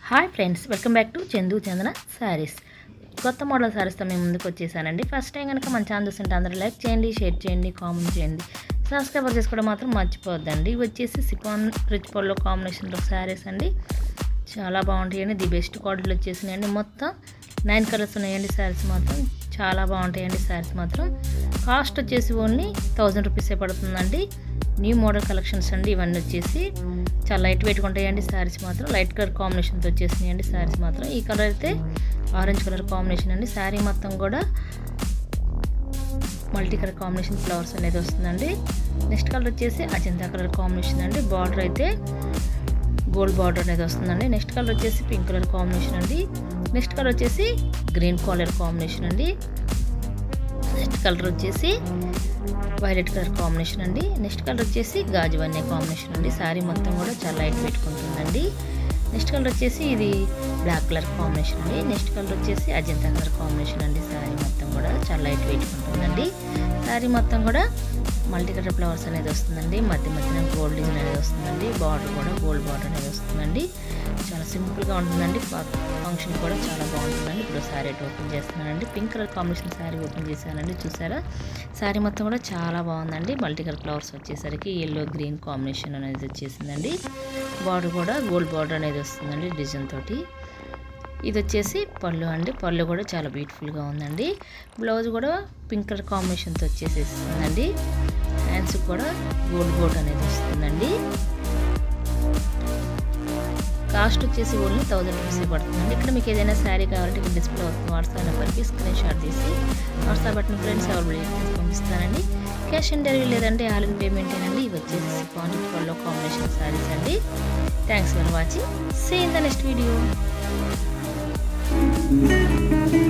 hi friends welcome back to Chandu Chandana sarees కొత్త model శారీస్తో మేము ముందుకు వచ్చేసానండి ఫస్ట్ టైం కనుక మన ఛానల్ చూస్తుంటే అందరూ లైక్ చేయండి షేర్ చేయండి కామెంట్ చేయండి సబ్స్క్రైబర్ చేసుకోవడం మాత్రం మర్చిపోవద్దండి ఇవి వచ్చేసి సిపాన్ రిచ్ పల్లో కాంబినేషన్లో శారీస్ అండి చాలా బాగుంటాయండి ది బెస్ట్ క్వాలిటీలో వచ్చేసినాయండి మొత్తం నైన్ కలర్స్ ఉన్నాయండి శారీస్ మాత్రం చాలా బాగుంటాయండి శారీస్ మాత్రం కాస్ట్ వచ్చేసి ఓన్లీ థౌజండ్ రూపీసే పడుతుందండి న్యూ మోడల్ కలెక్షన్స్ అండి ఇవన్నీ వచ్చేసి చాలా లైట్ వెయిట్గా ఉంటాయండి శారీస్ మాత్రం లైట్ కలర్ కాంబినేషన్తో వచ్చేసినాయండి శారీస్ మాత్రం ఈ కలర్ అయితే ఆరెంజ్ కలర్ కాంబినేషన్ అండి శారీ మొత్తం కూడా మల్టీ కలర్ కాంబినేషన్ ఫ్లవర్స్ అనేది వస్తుందండి నెక్స్ట్ కలర్ వచ్చేసి అజంతా కలర్ కాంబినేషన్ అండి బార్డర్ అయితే గోల్డ్ బార్డర్ అనేది వస్తుందండి నెక్స్ట్ కలర్ వచ్చేసి పింక్ కలర్ కాంబినేషన్ అండి నెక్స్ట్ కలర్ వచ్చేసి గ్రీన్ కలర్ కాంబినేషన్ అండి నెక్స్ట్ కలర్ వచ్చేసి వైలెట్ కలర్ కాంబినేషన్ అండి నెక్స్ట్ కలర్ వచ్చేసి గాజు వన్నే కాంబినేషన్ అండి శారీ మొత్తం కూడా చాలా లైట్ పెట్టుకుంటుందండి నెక్స్ట్ కలర్ వచ్చేసి ఇది బ్లాక్ కలర్ కాంబినేషన్ అండి నెక్స్ట్ కలర్ వచ్చేసి అజంతా కలర్ కాంబినేషన్ అండి శారీ మొత్తం కూడా చాలా లైట్ పెట్టుకుంటుందండి శారీ మొత్తం కూడా మల్టీ కలర్ ఫ్లవర్స్ అనేది వస్తుందండి మధ్య మధ్యన గోల్డ్ డిజైన్ అనేది వస్తుందండి బార్డర్ కూడా గోల్డ్ బార్డర్ అనేది వస్తుందండి చాలా సింపుల్గా ఉంటుందండి ఫంక్షన్ కూడా చాలా బాగుంటుందండి ఇప్పుడు శారీ ఓపెన్ చేస్తున్నానండి pink colour combination saree open చేశానండి చూసారా శారీ మొత్తం కూడా చాలా బాగుందండి మల్టీ కలర్ ఫ్లవర్స్ వచ్చేసరికి ఎల్లో గ్రీన్ కాంబినేషన్ అనేది వచ్చేసిందండి బార్డర్ కూడా గోల్డ్ బార్డర్ అనేది వస్తుందండి డిజైన్ తోటి ఇది వచ్చేసి పళ్ళు అండి పళ్ళు కూడా చాలా బ్యూటిఫుల్గా ఉందండి బ్లౌజ్ కూడా పింక్ కలర్ కాంబినేషన్తో వచ్చేసేస్తుందండి హ్యాండ్స్ కూడా గోల్డ్ గోల్డ్ అనేది వస్తుందండి కాస్ట్ వచ్చేసి ఓన్లీ థౌజండ్ రూపీస్ పడుతుందండి ఇక్కడ మీకు ఏదైనా శారీ కావాలంటే ఇక్కడ డిస్ప్లే అవుతుంది వాట్సాప్ నెంబర్కి స్క్రీన్ షాట్ తీసి వాట్సాప్ బట్టిన ఫ్రెండ్స్ అవైలబుల్ చేసి పంపిస్తానండి క్యాష్ ఆన్ డెలివరీ లేదంటే ఆల్ ఇన్ పేమెంట్ ఏనండి ఇవి వచ్చేసి క్వాంటిటీ పళ్ళు కాంబినేషన్ శారీస్ అండి thanks for watching see in the next video